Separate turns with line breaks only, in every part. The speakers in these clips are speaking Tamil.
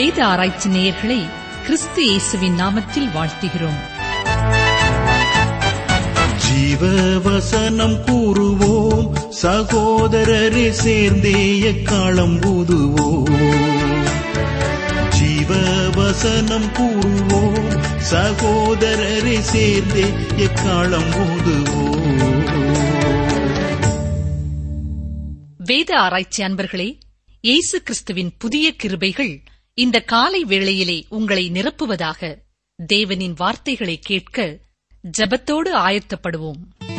வேத ஆராய்ச்சி நேயர்களை கிறிஸ்து இயேசுவின் நாமத்தில் வாழ்த்துகிறோம்
ஜீவ வசனம் கூறுவோம் சகோதரரே சேர்ந்தே எக்காலம் ஊதுவோம் ஜீவ வசனம் கூறுவோம் சகோதரரே சேர்ந்தே எக்காலம் ஊதுவோம்
வேத ஆராய்ச்சி அன்பர்களே இயேசு கிறிஸ்துவின் புதிய கிருபைகள் இந்த காலை வேளையிலே உங்களை நிரப்புவதாக தேவனின் வார்த்தைகளை கேட்க ஜெபத்தோடு ஆயத்தப்படுவோம்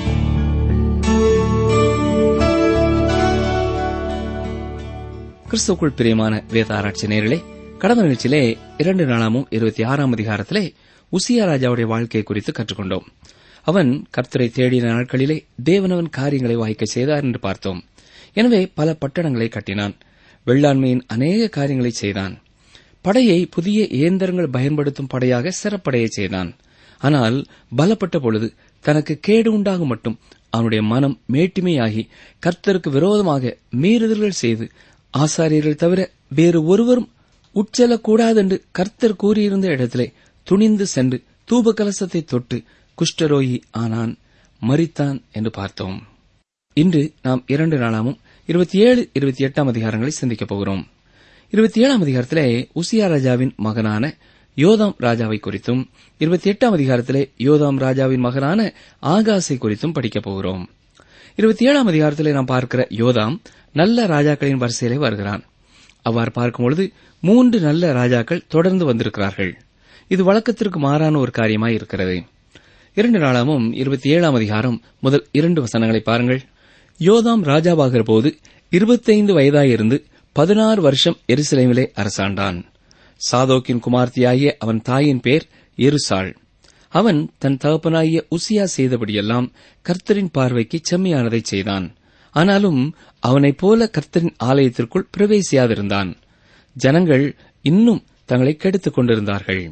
கிறிஸ்துக்குள் பிரியமான வேத ஆராய்ச்சி நேர்களே கடந்த நிகழ்ச்சியிலே இரண்டு நாளாமும் இருபத்தி ஆறாம் அதிகாரத்திலே உசியா ராஜாவுடைய வாழ்க்கை குறித்து கற்றுக்கொண்டோம் அவன் கர்த்தரை தேடின நாட்களிலே தேவனவன் காரியங்களை வாய்க்க செய்தார் என்று பார்த்தோம் எனவே பல பட்டணங்களை கட்டினான் வெள்ளாண்மையின் அநேக காரியங்களை செய்தான் படையை புதிய இயந்திரங்கள் பயன்படுத்தும் படையாக சிறப்படைய செய்தான் ஆனால் பலப்பட்ட பொழுது தனக்கு கேடு உண்டாகும் மட்டும் அவனுடைய மனம் மேட்டிமையாகி கர்த்தருக்கு விரோதமாக மீறுதல்கள் செய்து ஆசாரியர்கள் தவிர வேறு ஒருவரும் உட்செல்லக்கூடாதென்று கர்த்தர் கூறியிருந்த இடத்திலே துணிந்து சென்று தூப கலசத்தை தொட்டு குஷ்டரோகி ஆனான் மரித்தான் என்று பார்த்தோம் இன்று நாம் இரண்டு நாளாமும் இருபத்தி ஏழு இருபத்தி எட்டாம் அதிகாரங்களை சிந்திக்கப் போகிறோம் இருபத்தி ஏழாம் அதிகாரத்திலே உசியா ராஜாவின் மகனான யோதாம் ராஜாவை குறித்தும் இருபத்தி எட்டாம் அதிகாரத்திலே யோதாம் ராஜாவின் மகனான ஆகாசை குறித்தும் படிக்கப் போகிறோம் இருபத்தி ஏழாம் அதிகாரத்திலே நாம் பார்க்கிற யோதாம் நல்ல ராஜாக்களின் வரிசையிலே வருகிறான் அவ்வாறு பார்க்கும்பொழுது மூன்று நல்ல ராஜாக்கள் தொடர்ந்து வந்திருக்கிறார்கள் இது வழக்கத்திற்கு மாறான ஒரு காரியமாய் இருக்கிறது இரண்டு நாளாமும் இருபத்தி ஏழாம் அதிகாரம் முதல் இரண்டு வசனங்களை பாருங்கள் யோதாம் ராஜாவாகிற போது இருபத்தைந்து வயதாயிருந்து பதினாறு வருஷம் எருசலேமிலே அரசாண்டான் சாதோக்கின் குமார்த்தியாகிய அவன் தாயின் பேர் எருசாள் அவன் தன் தகப்பனாகிய உசியா செய்தபடியெல்லாம் கர்த்தரின் பார்வைக்கு செம்மையானதை செய்தான் ஆனாலும் அவனைப் போல கர்த்தரின் ஆலயத்திற்குள் பிரவேசியாதிருந்தான் ஜனங்கள் இன்னும் தங்களை கெடுத்துக் கொண்டிருந்தார்கள்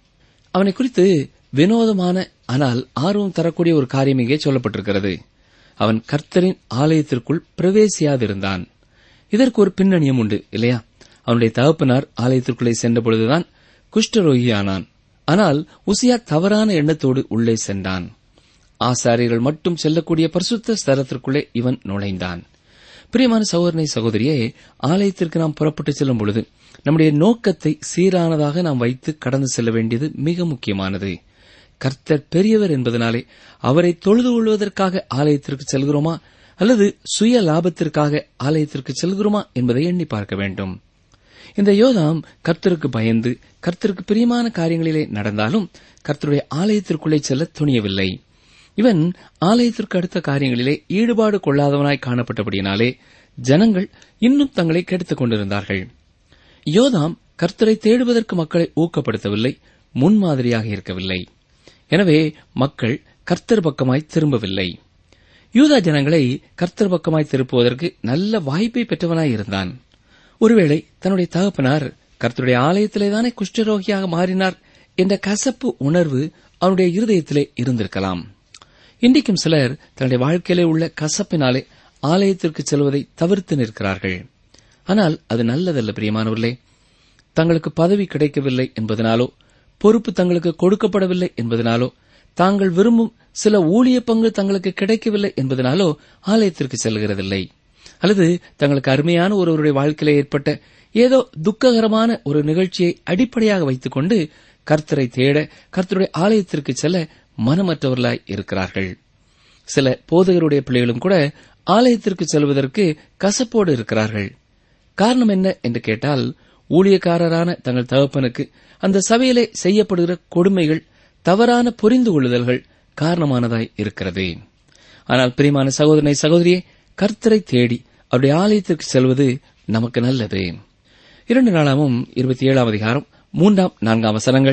அவனை குறித்து வினோதமான ஆனால் ஆர்வம் தரக்கூடிய ஒரு காரியம் இங்கே சொல்லப்பட்டிருக்கிறது அவன் கர்த்தரின் ஆலயத்திற்குள் பிரவேசியாதிருந்தான் இதற்கு ஒரு பின்னணியும் உண்டு இல்லையா அவனுடைய தகப்பனார் ஆலயத்திற்குள்ளே சென்ற பொழுதுதான் குஷ்டரோகியானான் ஆனால் உசியா தவறான எண்ணத்தோடு உள்ளே சென்றான் ஆசாரியர்கள் மட்டும் செல்லக்கூடிய பரிசுத்த ஸ்தலத்திற்குள்ளே இவன் நுழைந்தான் பிரியமான சகோதரனை சகோதரியே ஆலயத்திற்கு நாம் புறப்பட்டு செல்லும் பொழுது நம்முடைய நோக்கத்தை சீரானதாக நாம் வைத்து கடந்து செல்ல வேண்டியது மிக முக்கியமானது கர்த்தர் பெரியவர் என்பதனாலே அவரை தொழுது கொள்வதற்காக ஆலயத்திற்கு செல்கிறோமா அல்லது சுய லாபத்திற்காக ஆலயத்திற்கு செல்கிறோமா என்பதை எண்ணி பார்க்க வேண்டும் இந்த யோதாம் கர்த்தருக்கு பயந்து கர்த்தருக்கு பிரியமான காரியங்களிலே நடந்தாலும் கர்த்தருடைய ஆலயத்திற்குள்ளே செல்ல துணியவில்லை இவன் ஆலயத்திற்கு அடுத்த காரியங்களிலே ஈடுபாடு கொள்ளாதவனாய் காணப்பட்டபடியினாலே ஜனங்கள் இன்னும் தங்களை கெடுத்துக் கொண்டிருந்தார்கள் யோதாம் கர்த்தரை தேடுவதற்கு மக்களை ஊக்கப்படுத்தவில்லை முன்மாதிரியாக இருக்கவில்லை எனவே மக்கள் கர்த்தர் பக்கமாய் திரும்பவில்லை யூதா ஜனங்களை கர்த்தர் பக்கமாய் திருப்புவதற்கு நல்ல வாய்ப்பை பெற்றவனாய் இருந்தான் ஒருவேளை தன்னுடைய தகப்பனார் கர்த்தருடைய ஆலயத்திலேதானே குஷ்டரோகியாக மாறினார் என்ற கசப்பு உணர்வு அவனுடைய இருதயத்திலே இருந்திருக்கலாம் இன்றைக்கும் சிலர் தன்னுடைய வாழ்க்கையிலே உள்ள கசப்பினாலே ஆலயத்திற்கு செல்வதை தவிர்த்து நிற்கிறார்கள் ஆனால் அது நல்லதல்ல பிரியமானவர்களே தங்களுக்கு பதவி கிடைக்கவில்லை என்பதனாலோ பொறுப்பு தங்களுக்கு கொடுக்கப்படவில்லை என்பதனாலோ தாங்கள் விரும்பும் சில ஊழிய பங்கு தங்களுக்கு கிடைக்கவில்லை என்பதனாலோ ஆலயத்திற்கு செல்கிறதில்லை அல்லது தங்களுக்கு அருமையான ஒருவருடைய வாழ்க்கையில ஏற்பட்ட ஏதோ துக்ககரமான ஒரு நிகழ்ச்சியை அடிப்படையாக வைத்துக்கொண்டு கர்த்தரை தேட கர்த்தருடைய ஆலயத்திற்கு செல்ல மனமற்றவர்களாய் இருக்கிறார்கள் சில போதகருடைய பிள்ளைகளும் கூட ஆலயத்திற்கு செல்வதற்கு கசப்போடு இருக்கிறார்கள் காரணம் என்ன என்று கேட்டால் ஊழியக்காரரான தங்கள் தகப்பனுக்கு அந்த சபையிலே செய்யப்படுகிற கொடுமைகள் தவறான புரிந்து கொள்ளுதல்கள் காரணமானதாய் இருக்கிறது ஆனால் பிரியமான சகோதரனை சகோதரியே கர்த்தரை தேடி அவருடைய ஆலயத்திற்கு செல்வது நமக்கு நல்லது இரண்டு நாளாமும் இருபத்தி ஏழாம் அதிகாரம் மூன்றாம் நான்காம் வசனங்கள்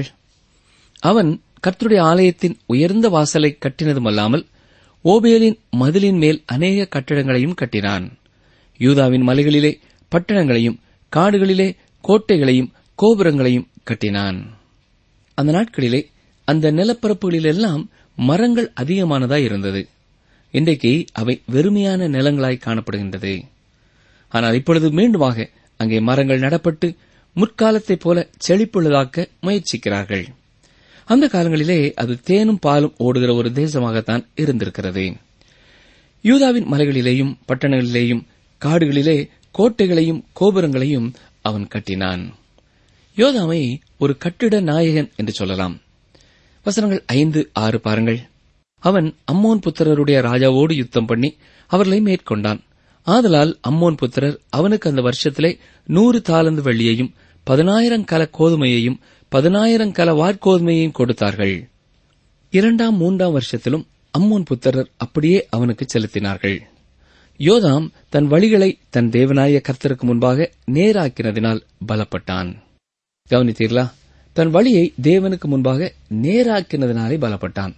அவன் கர்த்தருடைய ஆலயத்தின் உயர்ந்த வாசலை கட்டினதுமல்லாமல் ஓபேலின் மதிலின் மேல் அநேக கட்டடங்களையும் கட்டினான் யூதாவின் மலைகளிலே பட்டணங்களையும் காடுகளிலே கோட்டைகளையும் கோபுரங்களையும் கட்டினான் அந்த நாட்களிலே அந்த நிலப்பரப்புகளிலெல்லாம் மரங்கள் அதிகமானதாய் இருந்தது இன்றைக்கு அவை வெறுமையான நிலங்களாய் காணப்படுகின்றது ஆனால் இப்பொழுது மீண்டுமாக அங்கே மரங்கள் நடப்பட்டு முற்காலத்தைப் போல செழிப்புள்ளதாக்க முயற்சிக்கிறார்கள் அந்த காலங்களிலே அது தேனும் பாலும் ஓடுகிற ஒரு தேசமாகத்தான் இருந்திருக்கிறது யூதாவின் மலைகளிலேயும் பட்டணங்களிலேயும் காடுகளிலே கோட்டைகளையும் கோபுரங்களையும் அவன் கட்டினான் யோதாமை ஒரு கட்டிட நாயகன் என்று சொல்லலாம் வசனங்கள் ஐந்து ஆறு பாருங்கள் அவன் அம்மோன் புத்திரருடைய ராஜாவோடு யுத்தம் பண்ணி அவர்களை மேற்கொண்டான் ஆதலால் அம்மோன் புத்திரர் அவனுக்கு அந்த வருஷத்திலே நூறு தாளந்து வெள்ளியையும் பதினாயிரம் கல கோதுமையையும் பதினாயிரம் கல வார்கோதுமையையும் கொடுத்தார்கள் இரண்டாம் மூன்றாம் வருஷத்திலும் அம்மோன் புத்திரர் அப்படியே அவனுக்கு செலுத்தினார்கள் யோதாம் தன் வழிகளை தன் தேவனாய கர்த்தருக்கு முன்பாக நேராக்கினதினால் பலப்பட்டான் கவனித்தீர்களா தன் வழியை தேவனுக்கு முன்பாக நேராக்கினதினாலே பலப்பட்டான்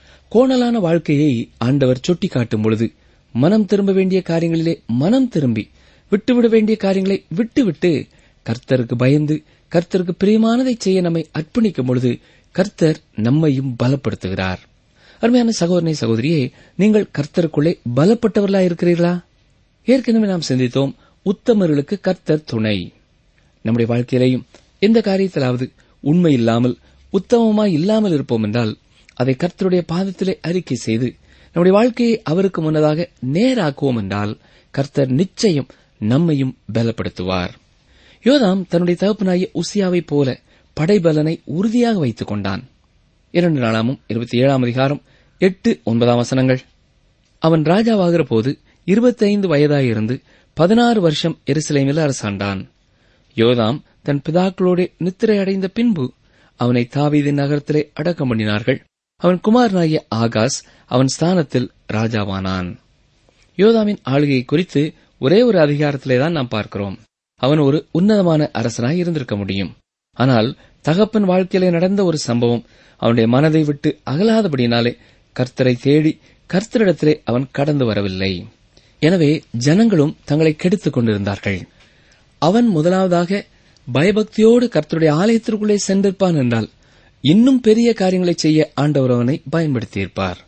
கோணலான வாழ்க்கையை ஆண்டவர் சுட்டி காட்டும் பொழுது மனம் திரும்ப வேண்டிய காரியங்களிலே மனம் திரும்பி விட்டுவிட வேண்டிய காரியங்களை விட்டுவிட்டு கர்த்தருக்கு பயந்து கர்த்தருக்கு பிரியமானதை செய்ய நம்மை அர்ப்பணிக்கும் பொழுது கர்த்தர் நம்மையும் பலப்படுத்துகிறார் அருமையான சகோதரனை சகோதரியே நீங்கள் கர்த்தருக்குள்ளே பலப்பட்டவர்களா இருக்கிறீர்களா ஏற்கனவே நாம் சிந்தித்தோம் உத்தமர்களுக்கு கர்த்தர் துணை நம்முடைய வாழ்க்கையிலேயும் எந்த காரியத்திலாவது உண்மை இல்லாமல் உத்தமமாய் இல்லாமல் இருப்போம் என்றால் அதை கர்த்தருடைய பாதத்திலே அறிக்கை செய்து நம்முடைய வாழ்க்கையை அவருக்கு முன்னதாக நேராக்குவோம் என்றால் கர்த்தர் நிச்சயம் நம்மையும் பலப்படுத்துவார் யோதாம் தன்னுடைய தகப்பனாகிய உசியாவைப் போல படைபலனை உறுதியாக வைத்துக் கொண்டான் இரண்டு நாளாமும் இருபத்தி ஏழாம் அதிகாரம் எட்டு ஒன்பதாம் வசனங்கள் அவன் ராஜாவாகிற போது இருபத்தைந்து வயதாயிருந்து பதினாறு வருஷம் எருசலேமில் அரசாண்டான் யோதாம் தன் பிதாக்களோடு நித்திரை அடைந்த பின்பு அவனை தாவீதின் நகரத்திலே அடக்கம் பண்ணினார்கள் அவன் குமாரனாகிய ஆகாஸ் அவன் ஸ்தானத்தில் ராஜாவானான் யோதாமின் ஆளுகை குறித்து ஒரே ஒரு அதிகாரத்திலே தான் நாம் பார்க்கிறோம் அவன் ஒரு உன்னதமான அரசனாய் இருந்திருக்க முடியும் ஆனால் தகப்பன் வாழ்க்கையிலே நடந்த ஒரு சம்பவம் அவனுடைய மனதை விட்டு அகலாதபடினாலே கர்த்தரை தேடி கர்த்தரிடத்திலே அவன் கடந்து வரவில்லை எனவே ஜனங்களும் தங்களை கெடுத்துக் கொண்டிருந்தார்கள் அவன் முதலாவதாக பயபக்தியோடு கர்த்தருடைய ஆலயத்திற்குள்ளே சென்றிருப்பான் என்றால் இன்னும் பெரிய காரியங்களை செய்ய ஆண்டவர் அவனை பயன்படுத்தியிருப்பார்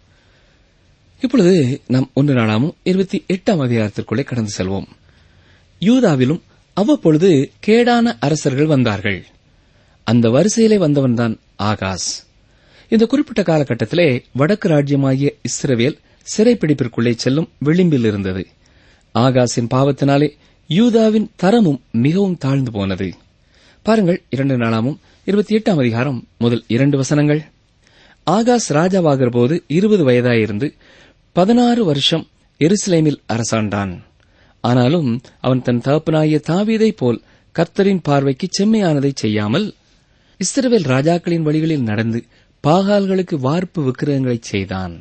இப்பொழுது நாம் ஒன்று நாளாமும் இருபத்தி எட்டாம் அதிகாரத்திற்குள்ளே கடந்து செல்வோம் யூதாவிலும் அவ்வப்பொழுது கேடான அரசர்கள் வந்தார்கள் அந்த வரிசையிலே வந்தவன்தான் ஆகாஸ் இந்த குறிப்பிட்ட காலகட்டத்திலே வடக்கு ராஜ்யமாகிய இஸ்ரவேல் சிறைப்பிடிப்பிற்குள்ளே செல்லும் விளிம்பில் இருந்தது ஆகாஸின் பாவத்தினாலே யூதாவின் தரமும் மிகவும் தாழ்ந்து போனது பாருங்கள் இரண்டு நாளாமும் இருபத்தி எட்டாம் அதிகாரம் முதல் இரண்டு வசனங்கள் ஆகாஸ் ராஜாவாகிற போது இருபது வயதாயிருந்து பதினாறு வருஷம் எருசலேமில் அரசாண்டான் ஆனாலும் அவன் தன் தகப்பனாகிய தாவீதைப் போல் கர்த்தரின் பார்வைக்கு செம்மையானதை செய்யாமல் இஸ்ரவேல் ராஜாக்களின் வழிகளில் நடந்து பாகால்களுக்கு வார்ப்பு விக்கிரகங்களைச் செய்தான்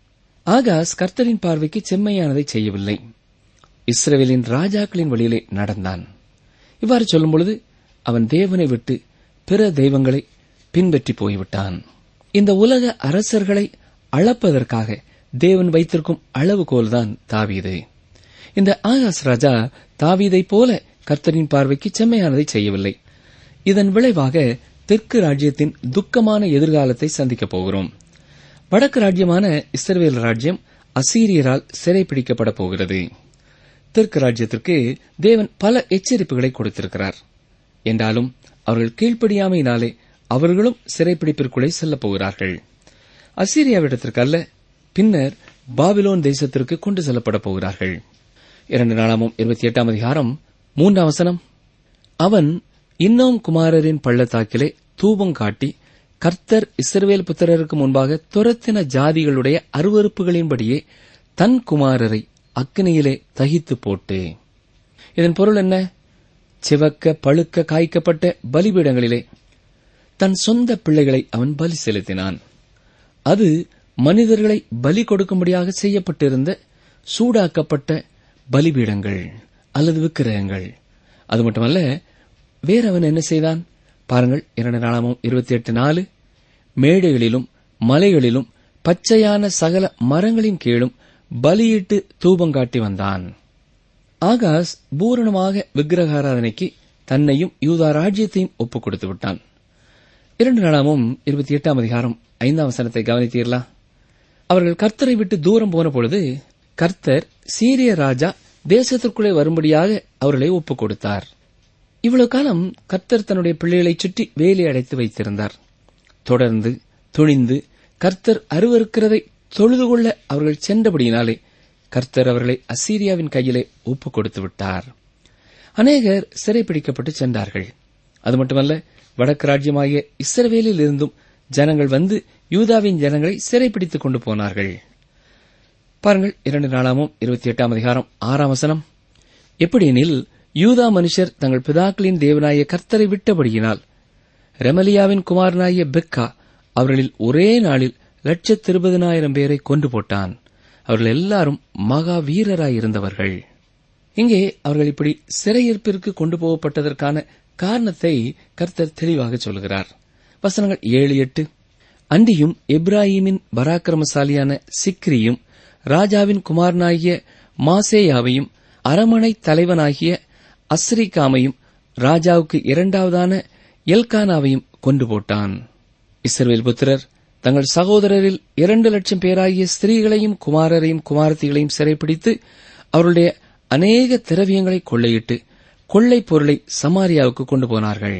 ஆகாஸ் கர்த்தரின் பார்வைக்கு செம்மையானதை செய்யவில்லை இஸ்ரவேலின் ராஜாக்களின் வழியிலே நடந்தான் இவ்வாறு சொல்லும் பொழுது அவன் தேவனை விட்டு பிற தெய்வங்களை பின்பற்றி போய்விட்டான் இந்த உலக அரசர்களை அளப்பதற்காக தேவன் வைத்திருக்கும் அளவுகோல்தான் தாவீது இந்த ஆகாஸ் ராஜா தாவீதைப் போல கர்த்தரின் பார்வைக்கு செம்மையானதை செய்யவில்லை இதன் விளைவாக தெற்கு ராஜ்யத்தின் துக்கமான எதிர்காலத்தை சந்திக்கப் போகிறோம் வடக்கு ராஜ்யமான இஸ்ரவேல் ராஜ்யம் அசீரியரால் சிறைப்பிடிக்கப்பட போகிறது தெற்கு ராஜ்யத்திற்கு தேவன் பல எச்சரிப்புகளை கொடுத்திருக்கிறார் என்றாலும் அவர்கள் கீழ்ப்படியாமையினாலே அவர்களும் சிறைப்பிடிப்பிற்குள்ளே செல்லப் போகிறார்கள் அசீரியாவிடத்திற்கு அல்ல பின்னர் பாபிலோன் தேசத்திற்கு கொண்டு செல்லப்பட போகிறார்கள் இரண்டு நாளாமும் இருபத்தி எட்டாம் அதிகாரம் மூன்றாம் வசனம் அவன் இன்னும் குமாரரின் பள்ளத்தாக்கிலே தூபம் காட்டி கர்த்தர் இஸ்ரவேல் புத்திரருக்கு முன்பாக துரத்தின ஜாதிகளுடைய அருவறுப்புகளின்படியே தன் குமாரரை அக்னியிலே தகித்து போட்டு இதன் பொருள் என்ன சிவக்க பழுக்க காய்க்கப்பட்ட பலிபீடங்களிலே தன் சொந்த பிள்ளைகளை அவன் பலி செலுத்தினான் அது மனிதர்களை பலி கொடுக்கும்படியாக செய்யப்பட்டிருந்த சூடாக்கப்பட்ட பலிபீடங்கள் அல்லது விக்கிரகங்கள் அது மட்டுமல்ல வேற அவன் என்ன செய்தான் பாருங்கள் இரண்டு நாளாமும் இருபத்தி எட்டு நாலு மேடைகளிலும் மலைகளிலும் பச்சையான சகல மரங்களின் கீழும் பலியிட்டு தூபம் காட்டி வந்தான் ஆகாஸ் பூரணமாக விக்கிரகாராதனைக்கு தன்னையும் யூதா ராஜ்யத்தையும் ஒப்புக் கொடுத்து விட்டான் இரண்டு நாளாமும் இருபத்தி எட்டாம் அதிகாரம் ஐந்தாம் வசனத்தை கவனித்தீர்களா அவர்கள் கர்த்தரை விட்டு தூரம் போன பொழுது கர்த்தர் சீரிய ராஜா தேசத்திற்குள்ளே வரும்படியாக அவர்களை ஒப்புக் கொடுத்தார் இவ்வளவு காலம் கர்த்தர் தன்னுடைய பிள்ளைகளைச் சுற்றி வேலி அடைத்து வைத்திருந்தார் தொடர்ந்து துணிந்து கர்த்தர் அருவருக்கிறதை தொழுது கொள்ள அவர்கள் சென்றபடியினாலே கர்த்தர் அவர்களை அசீரியாவின் கையிலே ஒப்புக் கொடுத்து விட்டார் அநேகர் சிறைப்பிடிக்கப்பட்டு சென்றார்கள் அது மட்டுமல்ல வடக்கு ராஜ்யமாகிய இஸ்ரவேலில் இருந்தும் ஜனங்கள் வந்து யூதாவின் ஜனங்களை சிறைப்பிடித்துக் கொண்டு போனார்கள் பாருங்கள் இரண்டு நாளாமும் இருபத்தி எட்டாம் அதிகாரம் ஆறாம் வசனம் எப்படியெனில் யூதா மனுஷர் தங்கள் பிதாக்களின் தேவனாய கர்த்தரை விட்டபடியினால் ரெமலியாவின் குமாரனாகிய பெக்கா அவர்களில் ஒரே நாளில் லட்சத்து இருபதனாயிரம் பேரை கொண்டு போட்டான் அவர்கள் எல்லாரும் மகா வீரராயிருந்தவர்கள் இங்கே அவர்கள் இப்படி சிறையிருப்பிற்கு கொண்டு போகப்பட்டதற்கான காரணத்தை கர்த்தர் தெளிவாக சொல்கிறார் வசனங்கள் ஏழு எட்டு அன்றியும் எப்ராஹிமின் பராக்கிரமசாலியான சிக்ரியும் ராஜாவின் குமாரனாகிய மாசேயாவையும் அரமனை தலைவனாகிய அஸ்ரிகாமையும் ராஜாவுக்கு இரண்டாவதான எல்கானாவையும் கொண்டு போட்டான் இஸ்ரவேல் புத்திரர் தங்கள் சகோதரரில் இரண்டு லட்சம் பேராகிய ஸ்திரீகளையும் குமாரரையும் குமாரத்திகளையும் சிறைப்பிடித்து அவருடைய அநேக திரவியங்களை கொள்ளையிட்டு கொள்ளைப் பொருளை சமாரியாவுக்கு கொண்டு போனார்கள்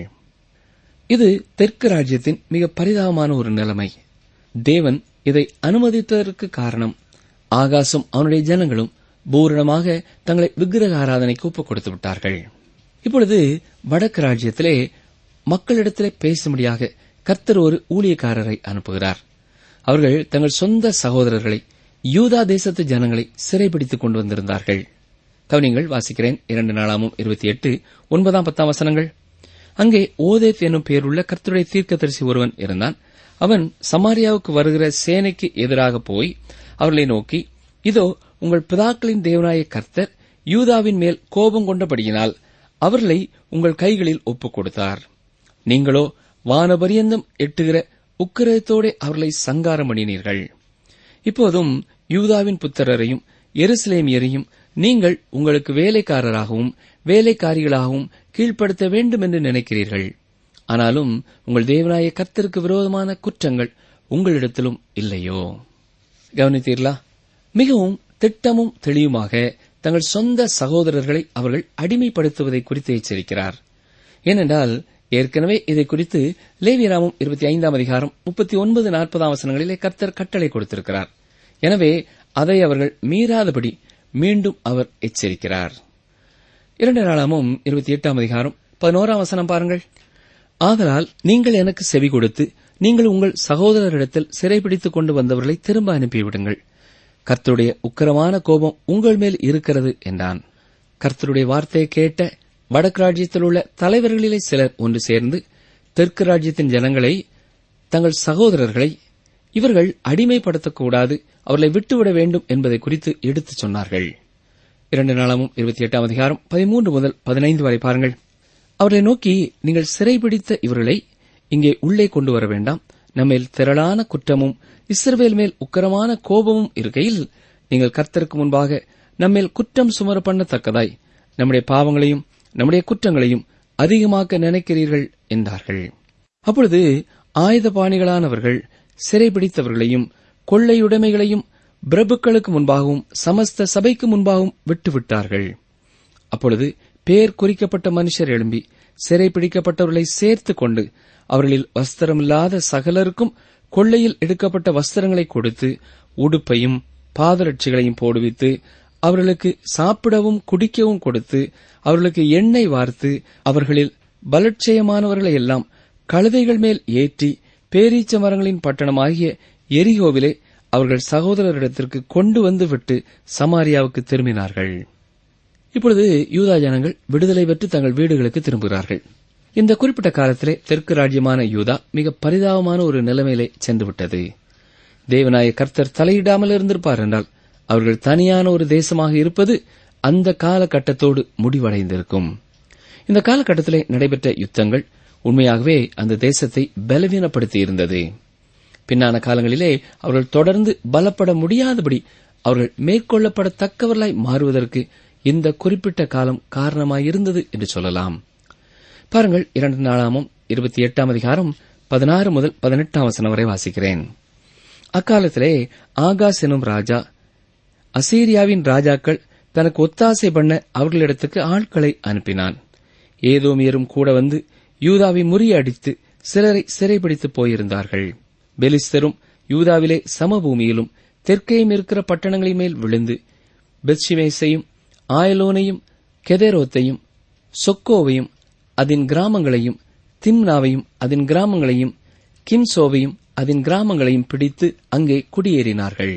இது தெற்கு ராஜ்யத்தின் மிக பரிதாபமான ஒரு நிலைமை தேவன் இதை அனுமதித்ததற்கு காரணம் ஆகாசம் அவனுடைய ஜனங்களும் பூரணமாக தங்களை விக்கிரக ஆராதனைக்கு ஒப்புக் கொடுத்து விட்டார்கள் இப்பொழுது வடக்கு ராஜ்யத்திலே மக்களிடத்திலே பேசும்படியாக கர்த்தர் ஒரு ஊழியக்காரரை அனுப்புகிறார் அவர்கள் தங்கள் சொந்த சகோதரர்களை யூதா தேசத்து ஜனங்களை சிறைப்பிடித்துக் கொண்டு வந்திருந்தார்கள் கவனிங்கள் வாசிக்கிறேன் இரண்டு நாளாமும் இருபத்தி எட்டு ஒன்பதாம் பத்தாம் வசனங்கள் அங்கே ஓதேத் என்னும் பேருள்ள கர்த்தருடைய தீர்க்கதரிசி ஒருவன் இருந்தான் அவன் சமாரியாவுக்கு வருகிற சேனைக்கு எதிராக போய் அவர்களை நோக்கி இதோ உங்கள் பிதாக்களின் தேவனாய கர்த்தர் யூதாவின் மேல் கோபம் கொண்டபடியினால் அவர்களை உங்கள் கைகளில் ஒப்புக் கொடுத்தார் நீங்களோ வானபரியந்தம் எட்டுகிற உக்கிரத்தோടെ அவர்களை சங்காரம் பண்ணினீர்கள் இப்போதும் யூதாவின் புத்திரரையும் எருசலேமியரையும் நீங்கள் உங்களுக்கு வேலைக்காரராகவும் வேலைக்காரிகளாகவும் கீழ்ப்படுத்த வேண்டும் என்று நினைக்கிறீர்கள் ஆனாலும் உங்கள் தேவனாய கர்த்தருக்கு விரோதமான குற்றங்கள் உங்களிடத்திலும் இல்லையோ கவனித்தீர்களா மிகவும் திட்டமும் தெளிவுமாக தங்கள் சொந்த சகோதரர்களை அவர்கள் அடிமைப்படுத்துவதை குறித்து எச்சரிக்கிறார் ஏனென்றால் ஏற்கனவே இதை குறித்து லேவியராமம் இருபத்தி ஐந்தாம் அதிகாரம் முப்பத்தி ஒன்பது நாற்பதாம் வசனங்களிலே கர்த்தர் கட்டளை கொடுத்திருக்கிறார் எனவே அதை அவர்கள் மீறாதபடி மீண்டும் அவர் எச்சரிக்கிறார் இரண்டு நாளாமும் இருபத்தி எட்டாம் அதிகாரம் பதினோராம் வசனம் பாருங்கள் ஆதலால் நீங்கள் எனக்கு செவி கொடுத்து நீங்கள் உங்கள் சகோதரரிடத்தில் சிறைபிடித்துக் கொண்டு வந்தவர்களை திரும்ப அனுப்பிவிடுங்கள் கர்த்தருடைய உக்கிரமான கோபம் உங்கள் மேல் இருக்கிறது என்றான் கர்த்தருடைய வார்த்தையை கேட்ட வடக்கு ராஜ்யத்தில் உள்ள தலைவர்களிலே சிலர் ஒன்று சேர்ந்து தெற்கு ராஜ்யத்தின் ஜனங்களை தங்கள் சகோதரர்களை இவர்கள் அடிமைப்படுத்தக்கூடாது அவர்களை விட்டுவிட வேண்டும் என்பதை குறித்து எடுத்துச் சொன்னார்கள் இரண்டு நாளாமும் இருபத்தி எட்டாம் அதிகாரம் பதிமூன்று முதல் பதினைந்து வரை பாருங்கள் அவர்களை நோக்கி நீங்கள் சிறைபிடித்த இவர்களை இங்கே உள்ளே கொண்டு வர வேண்டாம் நம்மேல் திரளான குற்றமும் இஸ்ரவேல் மேல் உக்கரமான கோபமும் இருக்கையில் நீங்கள் கர்த்தருக்கு முன்பாக நம்மேல் குற்றம் சுமர பண்ணத்தக்கதாய் நம்முடைய பாவங்களையும் நம்முடைய குற்றங்களையும் அதிகமாக்க நினைக்கிறீர்கள் என்றார்கள் அப்பொழுது ஆயுதபாணிகளானவர்கள் சிறைபிடித்தவர்களையும் கொள்ளையுடைமைகளையும் பிரபுக்களுக்கு முன்பாகவும் சமஸ்த சபைக்கு முன்பாகவும் விட்டுவிட்டார்கள் அப்பொழுது பேர் குறிக்கப்பட்ட மனுஷர் எழும்பி சிறைப்பிடிக்கப்பட்டவர்களை சேர்த்துக் கொண்டு அவர்களில் வஸ்திரமில்லாத சகலருக்கும் கொள்ளையில் எடுக்கப்பட்ட வஸ்திரங்களை கொடுத்து உடுப்பையும் பாதரட்சிகளையும் போடுவித்து அவர்களுக்கு சாப்பிடவும் குடிக்கவும் கொடுத்து அவர்களுக்கு எண்ணெய் வார்த்து அவர்களில் பலட்சயமானவர்களை எல்லாம் கழுதைகள் மேல் ஏற்றி பேரீச்ச மரங்களின் பட்டணமாகிய எரிகோவிலே அவர்கள் சகோதரரிடத்திற்கு கொண்டு வந்து விட்டு சமாரியாவுக்கு திரும்பினார்கள் இப்பொழுது யூதா ஜனங்கள் விடுதலை பெற்று தங்கள் வீடுகளுக்கு திரும்புகிறார்கள் இந்த குறிப்பிட்ட காலத்திலே தெற்கு ராஜ்யமான யூதா மிக பரிதாபமான ஒரு நிலைமையிலே சென்றுவிட்டது தேவனாய கர்த்தர் தலையிடாமல் இருந்திருப்பார் என்றால் அவர்கள் தனியான ஒரு தேசமாக இருப்பது அந்த காலகட்டத்தோடு முடிவடைந்திருக்கும் இந்த காலகட்டத்திலே நடைபெற்ற யுத்தங்கள் உண்மையாகவே அந்த தேசத்தை பலவீனப்படுத்தி இருந்தது பின்னான காலங்களிலே அவர்கள் தொடர்ந்து பலப்பட முடியாதபடி அவர்கள் மேற்கொள்ளப்படத்தக்கவர்களாய் மாறுவதற்கு இந்த குறிப்பிட்ட காலம் காரணமாயிருந்தது என்று சொல்லலாம் பாருங்கள் இரண்டு நாளாமும் இருபத்தி எட்டாம் அதிகாரம் பதினாறு முதல் பதினெட்டாம் வசனம் வரை வாசிக்கிறேன் அக்காலத்திலே ஆகாஸ் எனும் ராஜா அசீரியாவின் ராஜாக்கள் தனக்கு ஒத்தாசை பண்ண அவர்களிடத்துக்கு ஆட்களை அனுப்பினான் ஏதோமியரும் கூட வந்து யூதாவை முறியடித்து சிலரை சிறைபிடித்து போயிருந்தார்கள் பெலிஸ்தரும் யூதாவிலே சமபூமியிலும் தெற்கையும் இருக்கிற பட்டணங்களின் மேல் விழுந்து பெத்ஷிமேசையும் ஆயலோனையும் கெதேரோத்தையும் சொக்கோவையும் அதன் கிராமங்களையும் திம்னாவையும் அதன் கிராமங்களையும் கிம்சோவையும் அதன் கிராமங்களையும் பிடித்து அங்கே குடியேறினார்கள்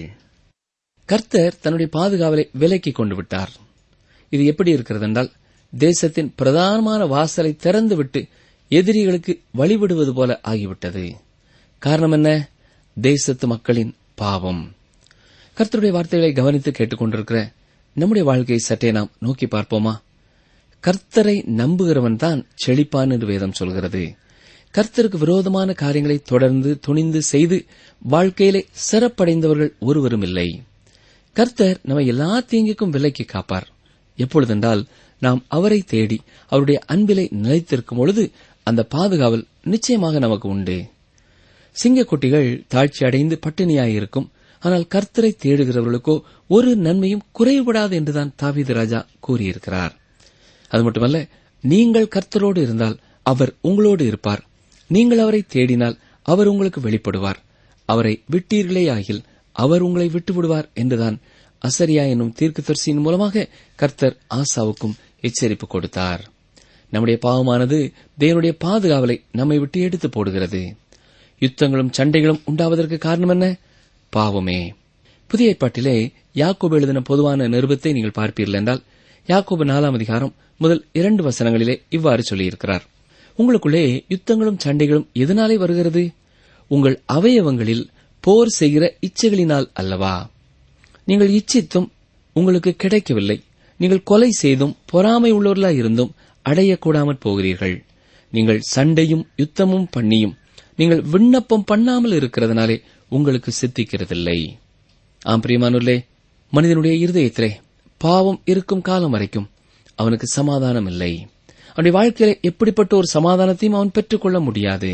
கர்த்தர் தன்னுடைய பாதுகாவலை விலக்கிக் கொண்டு விட்டார் இது எப்படி இருக்கிறது என்றால் தேசத்தின் பிரதானமான வாசலை திறந்துவிட்டு எதிரிகளுக்கு வழிவிடுவது போல ஆகிவிட்டது காரணம் என்ன தேசத்து மக்களின் பாவம் கர்த்தருடைய வார்த்தைகளை கவனித்து கேட்டுக்கொண்டிருக்கிற நம்முடைய வாழ்க்கையை சற்றே நாம் நோக்கி பார்ப்போமா கர்த்தரை நம்புகிறவன் தான் செழிப்பான் என்று வேதம் சொல்கிறது கர்த்தருக்கு விரோதமான காரியங்களை தொடர்ந்து துணிந்து செய்து வாழ்க்கையிலே சிறப்படைந்தவர்கள் ஒருவரும் இல்லை கர்த்தர் நம்மை எல்லா தீங்குக்கும் விலைக்கு காப்பார் எப்பொழுதென்றால் நாம் அவரை தேடி அவருடைய அன்பிலை நிலைத்திருக்கும் பொழுது அந்த பாதுகாவல் நிச்சயமாக நமக்கு உண்டு சிங்கக்குட்டிகள் தாழ்ச்சி அடைந்து பட்டினியாயிருக்கும் ஆனால் கர்த்தரை தேடுகிறவர்களுக்கோ ஒரு நன்மையும் குறைபடாது என்றுதான் தாவீது ராஜா கூறியிருக்கிறார் அது மட்டுமல்ல நீங்கள் கர்த்தரோடு இருந்தால் அவர் உங்களோடு இருப்பார் நீங்கள் அவரை தேடினால் அவர் உங்களுக்கு வெளிப்படுவார் அவரை விட்டீர்களே ஆகில் அவர் உங்களை விட்டுவிடுவார் என்றுதான் அசரியா என்னும் தீர்க்கதரிசியின் மூலமாக கர்த்தர் ஆசாவுக்கும் எச்சரிப்பு கொடுத்தார் நம்முடைய பாவமானது தேவனுடைய பாதுகாவலை நம்மை விட்டு எடுத்து போடுகிறது யுத்தங்களும் சண்டைகளும் உண்டாவதற்கு காரணம் என்ன பாவமே புதிய ஏற்பாட்டிலே யாக்கோபு எழுதின பொதுவான நிருபத்தை நீங்கள் பார்ப்பீர்கள் என்றால் யாக்கோபு நாலாம் அதிகாரம் முதல் இரண்டு வசனங்களிலே இவ்வாறு சொல்லியிருக்கிறார் உங்களுக்குள்ளே யுத்தங்களும் சண்டைகளும் எதனாலே வருகிறது உங்கள் அவயவங்களில் போர் செய்கிற இச்சைகளினால் அல்லவா நீங்கள் இச்சித்தும் உங்களுக்கு கிடைக்கவில்லை நீங்கள் கொலை செய்தும் பொறாமை உள்ளவர்களாய் இருந்தும் அடையக்கூடாமற் போகிறீர்கள் நீங்கள் சண்டையும் யுத்தமும் பண்ணியும் நீங்கள் விண்ணப்பம் பண்ணாமல் இருக்கிறதுனாலே உங்களுக்கு சித்திக்கிறதில்லை ஆம் பிரியமானுள்ளே மனிதனுடைய இருதயத்திலே பாவம் இருக்கும் காலம் வரைக்கும் அவனுக்கு சமாதானம் இல்லை அவனுடைய வாழ்க்கையில எப்படிப்பட்ட ஒரு சமாதானத்தையும் அவன் பெற்றுக்கொள்ள முடியாது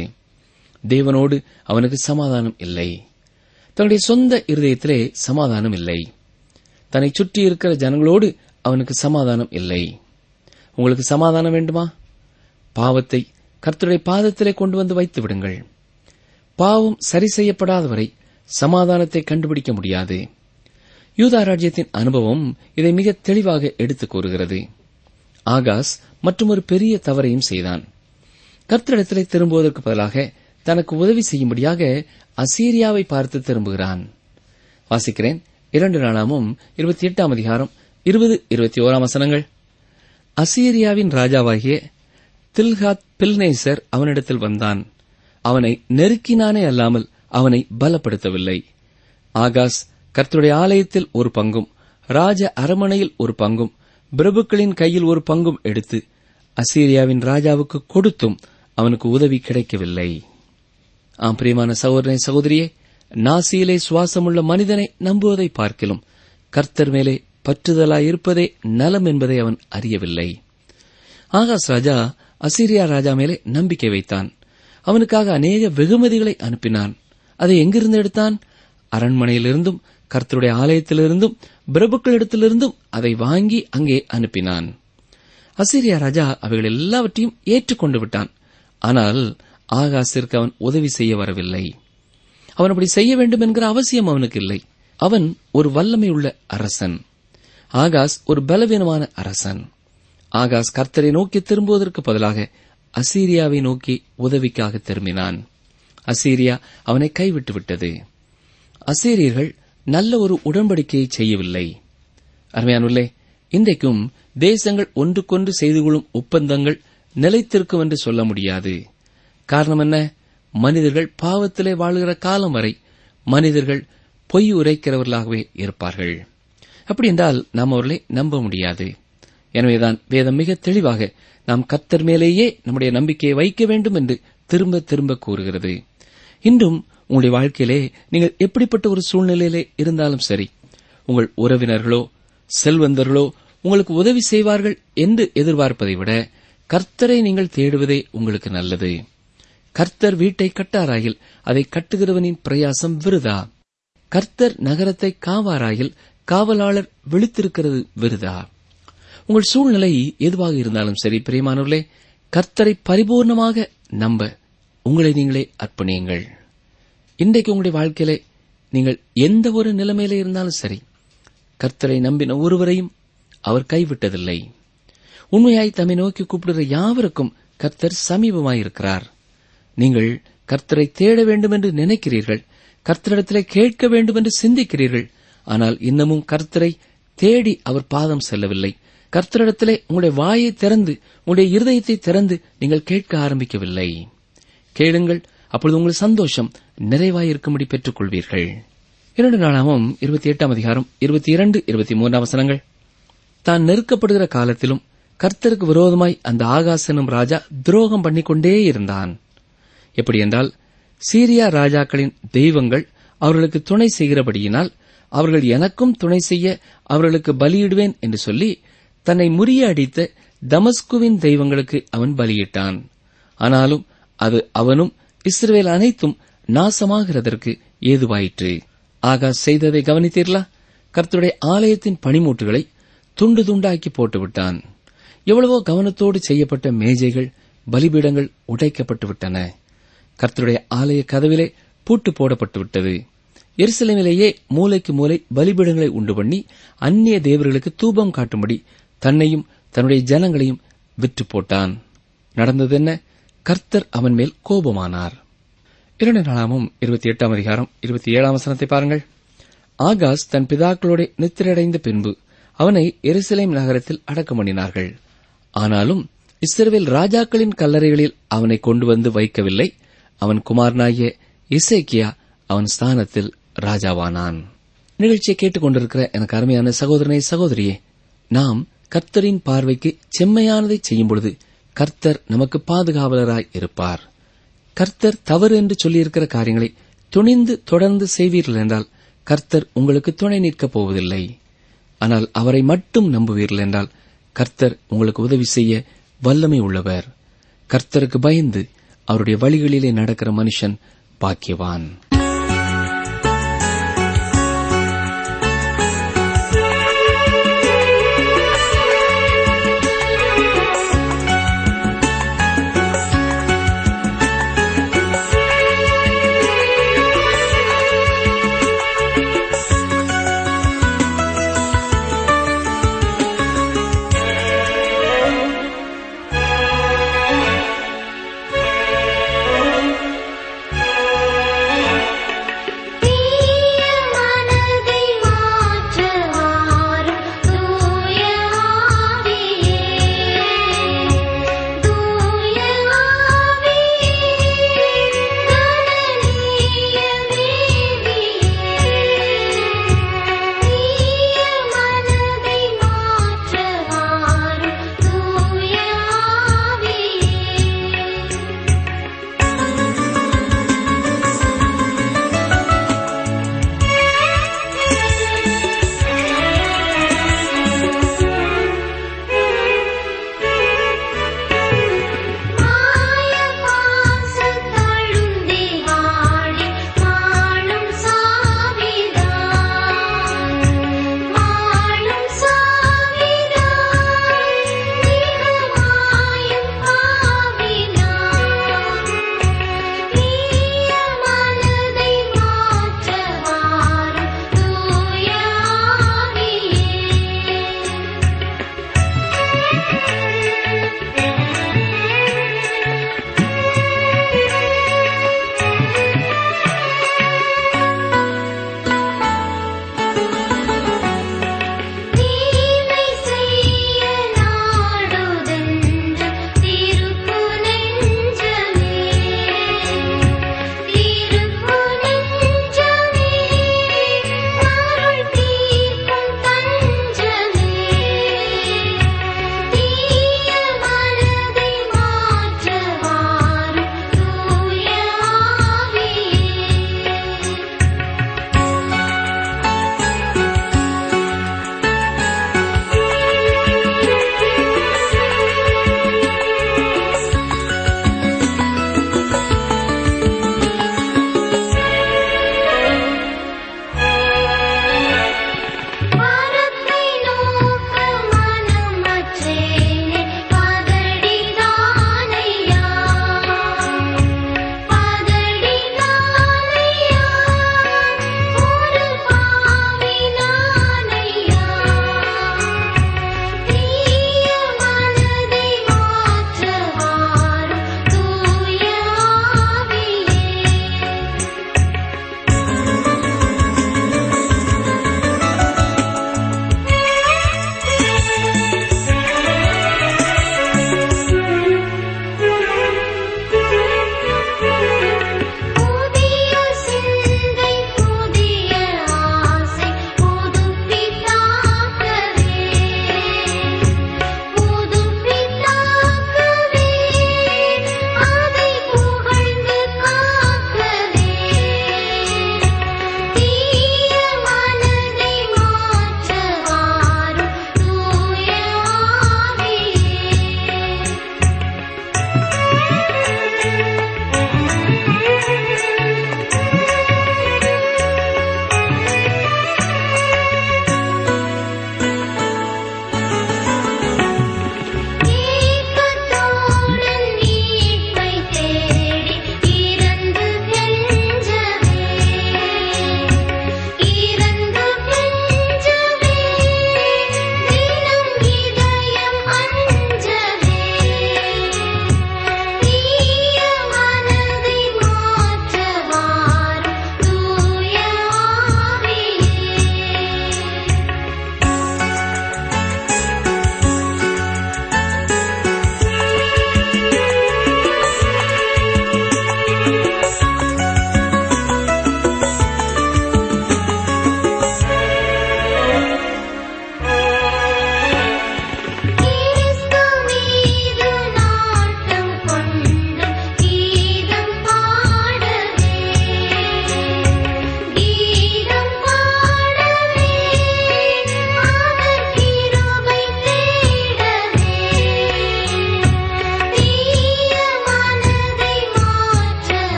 தேவனோடு அவனுக்கு சமாதானம் இல்லை தன்னுடைய சொந்த இருதயத்திலே சமாதானம் இல்லை தன்னை சுற்றி இருக்கிற ஜனங்களோடு அவனுக்கு சமாதானம் இல்லை உங்களுக்கு சமாதானம் வேண்டுமா பாவத்தை கர்த்தருடைய பாதத்திலே கொண்டு வந்து வைத்து விடுங்கள் பாவம் சரி செய்யப்படாத வரை சமாதானத்தை கண்டுபிடிக்க முடியாது யூதா ராஜ்யத்தின் அனுபவம் இதை மிக தெளிவாக எடுத்துக் கூறுகிறது ஆகாஸ் மற்றும் ஒரு பெரிய தவறையும் செய்தான் கர்த்தரிடத்திலே திரும்புவதற்கு பதிலாக தனக்கு உதவி செய்யும்படியாக அசீரியாவை பார்த்து திரும்புகிறான் வாசிக்கிறேன் இரண்டு நாளாமும் இருபத்தி எட்டாம் அதிகாரம் இருபது இருபத்தி ஓராம் வசனங்கள் அசீரியாவின் ராஜாவாகிய தில்ஹாத் பில்நேசர் அவனிடத்தில் வந்தான் அவனை நெருக்கினானே அல்லாமல் அவனை பலப்படுத்தவில்லை ஆகாஸ் கர்த்தருடைய ஆலயத்தில் ஒரு பங்கும் ராஜ அரமனையில் ஒரு பங்கும் பிரபுக்களின் கையில் ஒரு பங்கும் எடுத்து அசீரியாவின் ராஜாவுக்கு கொடுத்தும் அவனுக்கு உதவி கிடைக்கவில்லை ஆம் பிரியமான சகோதரனை சகோதரியே நாசியிலே சுவாசமுள்ள மனிதனை நம்புவதை பார்க்கிலும் கர்த்தர் மேலே பற்றுதலாயிருப்பதே நலம் என்பதை அவன் அறியவில்லை ஆகாஸ் ராஜா அசீரியா ராஜா மேலே நம்பிக்கை வைத்தான் அவனுக்காக அநேக வெகுமதிகளை அனுப்பினான் அதை எங்கிருந்து எடுத்தான் அரண்மனையிலிருந்தும் கர்த்தருடைய ஆலயத்திலிருந்தும் பிரபுக்களிடத்திலிருந்தும் அதை வாங்கி அங்கே அனுப்பினான் அசீரியா ராஜா அவைகள் எல்லாவற்றையும் ஏற்றுக்கொண்டு விட்டான் ஆனால் ஆகாசிற்கு அவன் உதவி செய்ய வரவில்லை அவன் அப்படி செய்ய வேண்டும் என்கிற அவசியம் அவனுக்கு இல்லை அவன் ஒரு வல்லமை உள்ள அரசன் ஆகாஸ் ஒரு பலவீனமான அரசன் ஆகாஸ் கர்த்தரை நோக்கி திரும்புவதற்கு பதிலாக அசீரியாவை நோக்கி உதவிக்காக திரும்பினான் அசீரியா அவனை கைவிட்டு விட்டது அசீரியர்கள் நல்ல ஒரு உடன்படிக்கையை செய்யவில்லை அருமையானுள்ளே இன்றைக்கும் தேசங்கள் ஒன்றுக்கொன்று செய்து கொள்ளும் ஒப்பந்தங்கள் நிலைத்திருக்கும் என்று சொல்ல முடியாது காரணம் என்ன மனிதர்கள் பாவத்திலே வாழுகிற காலம் வரை மனிதர்கள் பொய் உரைக்கிறவர்களாகவே இருப்பார்கள் அப்படி என்றால் நாம் அவர்களை நம்ப முடியாது எனவேதான் வேதம் மிக தெளிவாக நாம் கத்தர் மேலேயே நம்முடைய நம்பிக்கையை வைக்க வேண்டும் என்று திரும்ப திரும்ப கூறுகிறது இன்றும் உங்களுடைய வாழ்க்கையிலே நீங்கள் எப்படிப்பட்ட ஒரு சூழ்நிலையிலே இருந்தாலும் சரி உங்கள் உறவினர்களோ செல்வந்தர்களோ உங்களுக்கு உதவி செய்வார்கள் என்று எதிர்பார்ப்பதை விட கர்த்தரை நீங்கள் தேடுவதே உங்களுக்கு நல்லது கர்த்தர் வீட்டை கட்டாராயில் அதை கட்டுகிறவனின் பிரயாசம் விருதா கர்த்தர் நகரத்தை காவாராயில் காவலாளர் விழித்திருக்கிறது விருதா உங்கள் சூழ்நிலை எதுவாக இருந்தாலும் சரி பிரியமானவர்களே கர்த்தரை பரிபூர்ணமாக நம்ப உங்களை நீங்களே அர்ப்பணியுங்கள் இன்றைக்கு உங்களுடைய வாழ்க்கையிலே நீங்கள் எந்த ஒரு நிலைமையில இருந்தாலும் சரி கர்த்தரை நம்பின ஒருவரையும் அவர் கைவிட்டதில்லை உண்மையாய் தம்மை நோக்கி கூப்பிடுகிற யாவருக்கும் கர்த்தர் சமீபமாயிருக்கிறார் நீங்கள் கர்த்தரை தேட வேண்டும் என்று நினைக்கிறீர்கள் கர்த்தரிடத்திலே கேட்க வேண்டும் என்று சிந்திக்கிறீர்கள் ஆனால் இன்னமும் கர்த்தரை தேடி அவர் பாதம் செல்லவில்லை கர்த்தரிடத்திலே உங்களுடைய வாயை திறந்து உங்களுடைய இருதயத்தை திறந்து நீங்கள் கேட்க ஆரம்பிக்கவில்லை கேளுங்கள் அப்பொழுது உங்கள் சந்தோஷம் நிறைவாயிருக்கும்படி பெற்றுக் கொள்வீர்கள் இரண்டு நாளாகவும் இருபத்தி எட்டாம் அதிகாரம் இருபத்தி இரண்டு இருபத்தி மூன்றாம் வசனங்கள் தான் நெருக்கப்படுகிற காலத்திலும் கர்த்தருக்கு விரோதமாய் அந்த ஆகாசனும் ராஜா துரோகம் பண்ணிக்கொண்டே இருந்தான் எப்படி என்றால் சீரியா ராஜாக்களின் தெய்வங்கள் அவர்களுக்கு துணை செய்கிறபடியினால் அவர்கள் எனக்கும் துணை செய்ய அவர்களுக்கு பலியிடுவேன் என்று சொல்லி தன்னை முறியடித்த தமஸ்குவின் தெய்வங்களுக்கு அவன் பலியிட்டான் ஆனாலும் அது அவனும் இஸ்ரவேல் அனைத்தும் நாசமாகிறதற்கு ஏதுவாயிற்று ஆகாஷ் செய்ததை கவனித்தீர்களா கர்த்தருடைய ஆலயத்தின் பனிமூட்டுகளை துண்டு துண்டாக்கி போட்டுவிட்டான் எவ்வளவோ கவனத்தோடு செய்யப்பட்ட மேஜைகள் பலிபீடங்கள் உடைக்கப்பட்டு விட்டன கர்த்தருடைய ஆலய கதவிலே பூட்டு போடப்பட்டு விட்டது எருசலேமிலேயே மூலைக்கு மூலை பலிபீடங்களை உண்டு பண்ணி அந்நிய தேவர்களுக்கு தூபம் காட்டும்படி தன்னையும் தன்னுடைய ஜனங்களையும் விற்று போட்டான் நடந்தது என்ன கர்த்தர் அவன் மேல் கோபமானார் இரண்டு நாளாமும் இருபத்தி எட்டாம் அதிகாரம் இருபத்தி ஏழாம் வசனத்தை பாருங்கள் ஆகாஸ் தன் பிதாக்களோட நித்திரடைந்த பின்பு அவனை எருசலேம் நகரத்தில் அடக்கம் பண்ணினார்கள் ஆனாலும் இஸ்ரவேல் ராஜாக்களின் கல்லறைகளில் அவனை கொண்டு வந்து வைக்கவில்லை அவன் குமாரனாகிய இசைக்கியா அவன் ஸ்தானத்தில் ராஜாவானான் நிகழ்ச்சியை கேட்டுக்கொண்டிருக்கிற எனக்கு அருமையான சகோதரனை சகோதரியே நாம் கர்த்தரின் பார்வைக்கு செம்மையானதை செய்யும் பொழுது கர்த்தர் நமக்கு பாதுகாவலராய் இருப்பார் கர்த்தர் தவறு என்று சொல்லியிருக்கிற காரியங்களை துணிந்து தொடர்ந்து செய்வீர்கள் என்றால் கர்த்தர் உங்களுக்கு துணை நிற்கப் போவதில்லை ஆனால் அவரை மட்டும் நம்புவீர்கள் என்றால் கர்த்தர் உங்களுக்கு உதவி செய்ய வல்லமை உள்ளவர் கர்த்தருக்கு பயந்து அவருடைய வழிகளிலே நடக்கிற மனுஷன் பாக்கியவான்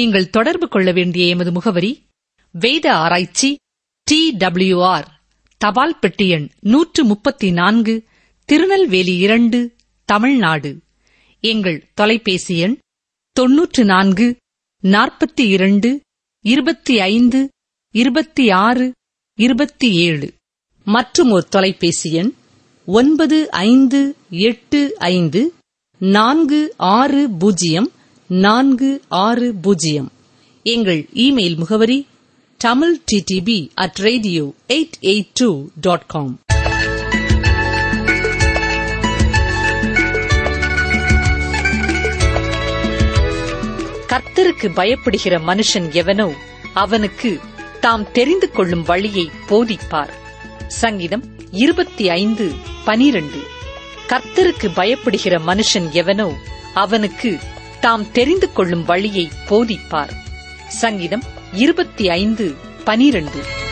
நீங்கள் தொடர்பு கொள்ள வேண்டிய எமது முகவரி வேத ஆராய்ச்சி டி ஆர் தபால் பெட்டி எண் நூற்று முப்பத்தி நான்கு திருநெல்வேலி இரண்டு தமிழ்நாடு எங்கள் தொலைபேசி எண் தொன்னூற்று நான்கு நாற்பத்தி இரண்டு இருபத்தி ஐந்து இருபத்தி ஆறு இருபத்தி ஏழு மற்றும் ஒரு தொலைபேசி எண் ஒன்பது ஐந்து எட்டு ஐந்து நான்கு ஆறு பூஜ்ஜியம் நான்கு ஆறு பூஜ்ஜியம் எங்கள் இமெயில் முகவரி Tamil DTP at radio eight eight two dot com கர்த்தருக்கு பயப்படுகிற மனுஷன் எவனோ அவனுக்கு தாம் தெரிந்து கொள்ளும் வழியை போதிப்பார் சங்கீதம் இருபத்தி ஐந்து பனிரண்டு கர்த்தருக்கு பயப்படுகிற மனுஷன் எவனோ அவனுக்கு தாம் தெரிந்து கொள்ளும் வழியை போதிப்பார் சங்கீதம் இருபத்தி ஐந்து பனிரண்டு